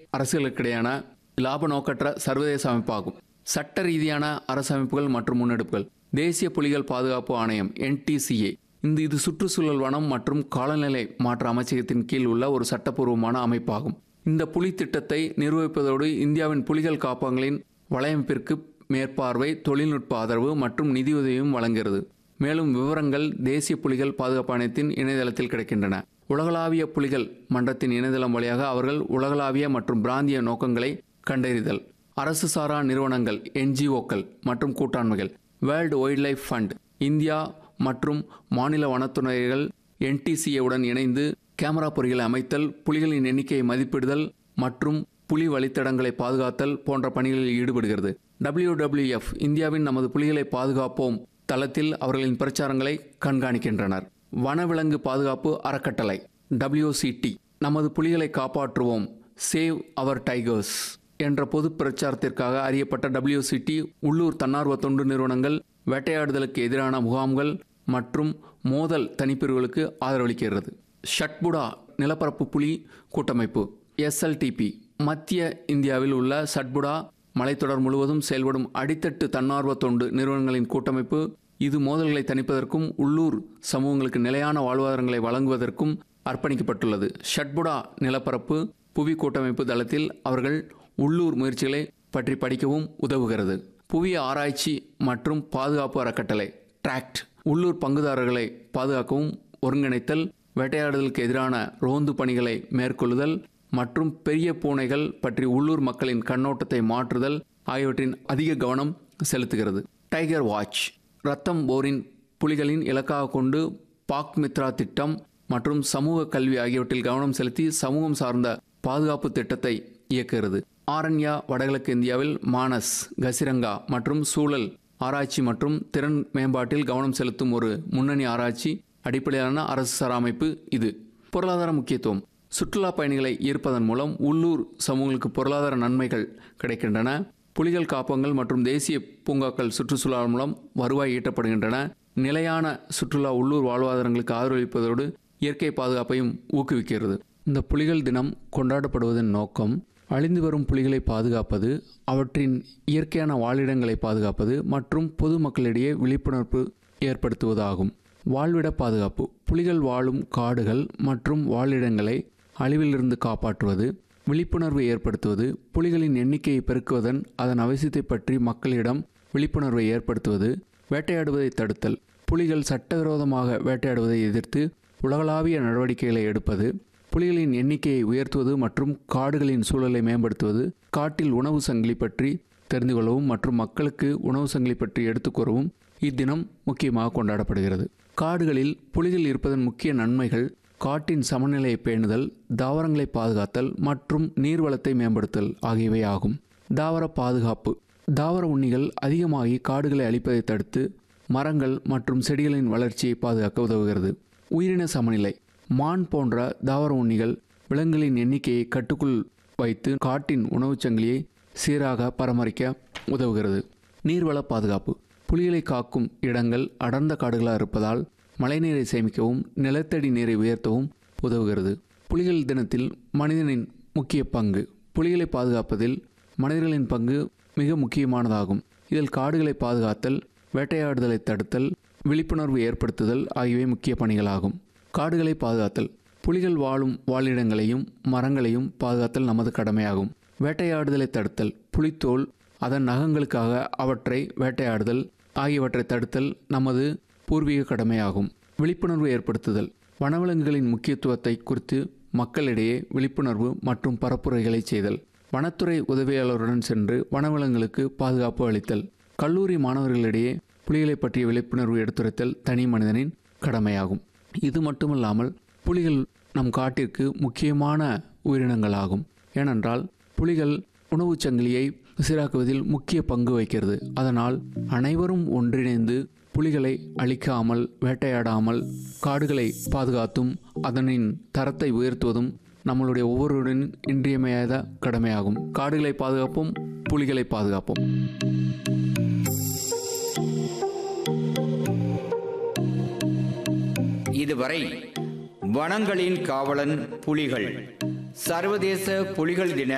அரசுகளுக்கிடையான லாப நோக்கற்ற சர்வதேச அமைப்பாகும் சட்ட ரீதியான அரசு அமைப்புகள் மற்றும் முன்னெடுப்புகள் தேசிய புலிகள் பாதுகாப்பு ஆணையம் என்டிசிஏ இந்த இது சுற்றுச்சூழல் வனம் மற்றும் காலநிலை மாற்ற அமைச்சகத்தின் கீழ் உள்ள ஒரு சட்டப்பூர்வமான அமைப்பாகும் இந்த புலி திட்டத்தை நிர்வகிப்பதோடு இந்தியாவின் புலிகள் காப்பகங்களின் வலையமைப்பிற்கு மேற்பார்வை தொழில்நுட்ப ஆதரவு மற்றும் நிதியுதவியும் வழங்குகிறது மேலும் விவரங்கள் தேசிய புலிகள் பாதுகாப்பு ஆணையத்தின் இணையதளத்தில் கிடைக்கின்றன உலகளாவிய புலிகள் மன்றத்தின் இணையதளம் வழியாக அவர்கள் உலகளாவிய மற்றும் பிராந்திய நோக்கங்களை கண்டறிதல் அரசு சாரா நிறுவனங்கள் என்ஜிஓக்கள் மற்றும் கூட்டாண்மைகள் world wild life fund India மற்றும் மாநில வனத்துறைகள் NTCA உடன் இணைந்து கேமரா பொறிகளை அமைத்தல் புலிகளின் எண்ணிக்கையை மதிப்பிடுதல் மற்றும் புலி வழித்தடங்களை பாதுகாத்தல் போன்ற பணிகளில் ஈடுபடுகிறது WWF இந்தியாவின் நமது புலிகளை பாதுகாப்போம் தளத்தில் அவர்களின் பிரச்சாரங்களை கண்காணிக்கின்றனர் வனவிலங்கு பாதுகாப்பு அறக்கட்டளை WCT நமது புலிகளை காப்பாற்றுவோம் சேவ் அவர் டைகர்ஸ் என்ற பொது பிரச்சாரத்திற்காக அறியப்பட்ட WCT உள்ளூர் தன்னார்வ தொண்டு நிறுவனங்கள் வேட்டையாடுதலுக்கு எதிரான முகாம்கள் மற்றும் மோதல் தனிப்பிரிவுகளுக்கு ஆதரவளிக்கிறது ஷட்புடா நிலப்பரப்பு புலி கூட்டமைப்பு எஸ்எல்டிபி மத்திய இந்தியாவில் உள்ள சட்புடா மலைத்தொடர் முழுவதும் செயல்படும் அடித்தட்டு தன்னார்வ தொண்டு நிறுவனங்களின் கூட்டமைப்பு இது மோதல்களை தணிப்பதற்கும் உள்ளூர் சமூகங்களுக்கு நிலையான வாழ்வாதாரங்களை வழங்குவதற்கும் அர்ப்பணிக்கப்பட்டுள்ளது ஷட்புடா நிலப்பரப்பு புவி கூட்டமைப்பு தளத்தில் அவர்கள் உள்ளூர் முயற்சிகளை பற்றி படிக்கவும் உதவுகிறது புவி ஆராய்ச்சி மற்றும் பாதுகாப்பு அறக்கட்டளை டிராக்ட் உள்ளூர் பங்குதாரர்களை பாதுகாக்கவும் ஒருங்கிணைத்தல் வேட்டையாடுதலுக்கு எதிரான ரோந்து பணிகளை மேற்கொள்ளுதல் மற்றும் பெரிய பூனைகள் பற்றி உள்ளூர் மக்களின் கண்ணோட்டத்தை மாற்றுதல் ஆகியவற்றின் அதிக கவனம் செலுத்துகிறது டைகர் வாட்ச் ரத்தம் போரின் புலிகளின் இலக்காக கொண்டு பாக் மித்ரா திட்டம் மற்றும் சமூக கல்வி ஆகியவற்றில் கவனம் செலுத்தி சமூகம் சார்ந்த பாதுகாப்பு திட்டத்தை இயக்குகிறது ஆரண்யா வடகிழக்கு இந்தியாவில் மானஸ் கசிரங்கா மற்றும் சூழல் ஆராய்ச்சி மற்றும் திறன் மேம்பாட்டில் கவனம் செலுத்தும் ஒரு முன்னணி ஆராய்ச்சி அடிப்படையிலான அரசு சாரா அமைப்பு இது பொருளாதார முக்கியத்துவம் சுற்றுலா பயணிகளை ஈர்ப்பதன் மூலம் உள்ளூர் சமூகங்களுக்கு பொருளாதார நன்மைகள் கிடைக்கின்றன புலிகள் காப்பகங்கள் மற்றும் தேசிய பூங்காக்கள் சுற்றுச்சூழல் மூலம் வருவாய் ஈட்டப்படுகின்றன நிலையான சுற்றுலா உள்ளூர் வாழ்வாதாரங்களுக்கு ஆதரவளிப்பதோடு இயற்கை பாதுகாப்பையும் ஊக்குவிக்கிறது இந்த புலிகள் தினம் கொண்டாடப்படுவதன் நோக்கம் அழிந்து வரும் புலிகளை பாதுகாப்பது அவற்றின் இயற்கையான வாழிடங்களை பாதுகாப்பது மற்றும் பொதுமக்களிடையே விழிப்புணர்வு ஏற்படுத்துவதாகும் வாழ்விட பாதுகாப்பு புலிகள் வாழும் காடுகள் மற்றும் வாழிடங்களை அழிவிலிருந்து காப்பாற்றுவது விழிப்புணர்வு ஏற்படுத்துவது புலிகளின் எண்ணிக்கையை பெருக்குவதன் அதன் அவசியத்தை பற்றி மக்களிடம் விழிப்புணர்வை ஏற்படுத்துவது வேட்டையாடுவதை தடுத்தல் புலிகள் சட்டவிரோதமாக வேட்டையாடுவதை எதிர்த்து உலகளாவிய நடவடிக்கைகளை எடுப்பது புலிகளின் எண்ணிக்கையை உயர்த்துவது மற்றும் காடுகளின் சூழலை மேம்படுத்துவது காட்டில் உணவு சங்கிலி பற்றி தெரிந்து கொள்ளவும் மற்றும் மக்களுக்கு உணவு சங்கிலி பற்றி எடுத்துக் கூறவும் இத்தினம் முக்கியமாக கொண்டாடப்படுகிறது காடுகளில் புலிகள் இருப்பதன் முக்கிய நன்மைகள் காட்டின் சமநிலையை பேணுதல் தாவரங்களை பாதுகாத்தல் மற்றும் நீர்வளத்தை மேம்படுத்தல் ஆகியவை ஆகும் தாவர பாதுகாப்பு தாவர உண்ணிகள் அதிகமாகி காடுகளை அழிப்பதை தடுத்து மரங்கள் மற்றும் செடிகளின் வளர்ச்சியை பாதுகாக்க உதவுகிறது உயிரின சமநிலை மான் போன்ற தாவர உண்ணிகள் விலங்குகளின் எண்ணிக்கையை கட்டுக்குள் வைத்து காட்டின் உணவுச் சங்கிலியை சீராக பராமரிக்க உதவுகிறது நீர்வள பாதுகாப்பு புலிகளை காக்கும் இடங்கள் அடர்ந்த காடுகளாக இருப்பதால் மழைநீரை சேமிக்கவும் நிலத்தடி நீரை உயர்த்தவும் உதவுகிறது புலிகள் தினத்தில் மனிதனின் முக்கிய பங்கு புலிகளை பாதுகாப்பதில் மனிதர்களின் பங்கு மிக முக்கியமானதாகும் இதில் காடுகளை பாதுகாத்தல் வேட்டையாடுதலை தடுத்தல் விழிப்புணர்வு ஏற்படுத்துதல் ஆகியவை முக்கிய பணிகளாகும் காடுகளை பாதுகாத்தல் புலிகள் வாழும் வாழிடங்களையும் மரங்களையும் பாதுகாத்தல் நமது கடமையாகும் வேட்டையாடுதலை தடுத்தல் புலித்தோல் அதன் நகங்களுக்காக அவற்றை வேட்டையாடுதல் ஆகியவற்றை தடுத்தல் நமது பூர்வீக கடமையாகும் விழிப்புணர்வு ஏற்படுத்துதல் வனவிலங்குகளின் முக்கியத்துவத்தை குறித்து மக்களிடையே விழிப்புணர்வு மற்றும் பரப்புரைகளை செய்தல் வனத்துறை உதவியாளருடன் சென்று வனவிலங்குகளுக்கு பாதுகாப்பு அளித்தல் கல்லூரி மாணவர்களிடையே புலிகளை பற்றிய விழிப்புணர்வு எடுத்துரைத்தல் தனி மனிதனின் கடமையாகும் இது மட்டுமல்லாமல் புலிகள் நம் காட்டிற்கு முக்கியமான உயிரினங்களாகும் ஏனென்றால் புலிகள் உணவுச் சங்கிலியை சீராக்குவதில் முக்கிய பங்கு வகிக்கிறது அதனால் அனைவரும் ஒன்றிணைந்து புலிகளை அழிக்காமல் வேட்டையாடாமல் காடுகளை பாதுகாத்தும் அதனின் தரத்தை உயர்த்துவதும் நம்மளுடைய ஒவ்வொருவரின் இன்றியமையாத கடமையாகும் காடுகளை பாதுகாப்போம் புலிகளை பாதுகாப்போம் இதுவரை வனங்களின் காவலன் புலிகள் சர்வதேச புலிகள் தின